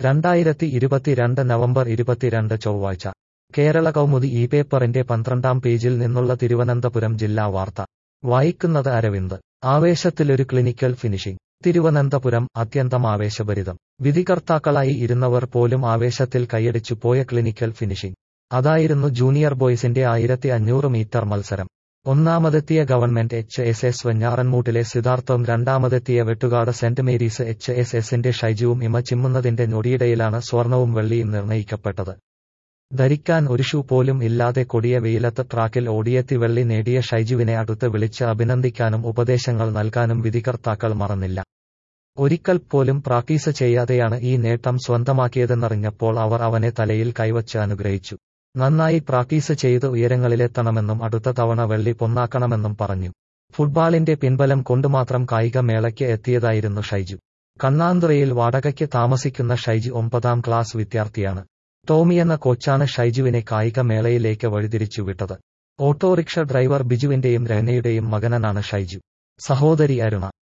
രണ്ടായിരത്തി ഇരുപത്തിരണ്ട് നവംബർ ഇരുപത്തിരണ്ട് ചൊവ്വാഴ്ച കേരള കൗമുദി ഈ പേപ്പറിന്റെ പന്ത്രണ്ടാം പേജിൽ നിന്നുള്ള തിരുവനന്തപുരം ജില്ലാ വാർത്ത വായിക്കുന്നത് അരവിന്ദ് ആവേശത്തിലൊരു ക്ലിനിക്കൽ ഫിനിഷിംഗ് തിരുവനന്തപുരം അത്യന്തം ആവേശഭരിതം വിധികർത്താക്കളായി ഇരുന്നവർ പോലും ആവേശത്തിൽ കൈയടിച്ചു പോയ ക്ലിനിക്കൽ ഫിനിഷിംഗ് അതായിരുന്നു ജൂനിയർ ബോയ്സിന്റെ ആയിരത്തി അഞ്ഞൂറ് മീറ്റർ മത്സരം ഒന്നാമതെത്തിയ ഗവൺമെന്റ് എച്ച് എസ് എസ് വെഞ്ഞാറൻമൂട്ടിലെ സിദ്ധാർത്ഥവും രണ്ടാമതെത്തിയ Vettukad saint Mary's H S എസിന്റെ ഷൈജുവും ഇമ ചിമ്മുന്നതിന്റെ ഞൊടിയിടയിലാണ് സ്വർണവും വെള്ളിയും നിർണയിക്കപ്പെട്ടത് ധരിക്കാൻ ഒരു ഷൂ പോലും ഇല്ലാതെ കൊടിയ വെയിലത്ത് ട്രാക്കിൽ ഓടിയെത്തി വെള്ളി നേടിയ ഷൈജുവിനെ അടുത്ത് വിളിച്ച് അഭിനന്ദിക്കാനും ഉപദേശങ്ങൾ നൽകാനും വിധികർത്താക്കൾ മറന്നില്ല ഒരിക്കൽ പോലും പ്രാക്ടീസ് ചെയ്യാതെയാണ് ഈ നേട്ടം സ്വന്തമാക്കിയതെന്നറിഞ്ഞപ്പോൾ അവർ അവനെ തലയിൽ കൈവച്ച് അനുഗ്രഹിച്ചു നന്നായി പ്രാക്ടീസ് ചെയ്ത് ഉയരങ്ങളിലെത്തണമെന്നും അടുത്ത തവണ വെള്ളി പൊന്നാക്കണമെന്നും പറഞ്ഞു ഫുട്ബാളിന്റെ പിൻബലം കൊണ്ടുമാത്രം കായിക മേളയ്ക്ക് എത്തിയതായിരുന്നു ഷൈജു കണ്ണാന്തുറയിൽ വാടകയ്ക്ക് താമസിക്കുന്ന ഷൈജു ഒമ്പതാം ക്ലാസ് വിദ്യാർത്ഥിയാണ് ടോമി എന്ന കോച്ചാണ് ഷൈജുവിനെ കായിക മേളയിലേക്ക് വഴിതിരിച്ചു വിട്ടത് ഓട്ടോറിക്ഷ ഡ്രൈവർ ബിജുവിന്റെയും രഹനയുടെയും മകനനാണ് ഷൈജു സഹോദരി അരുണ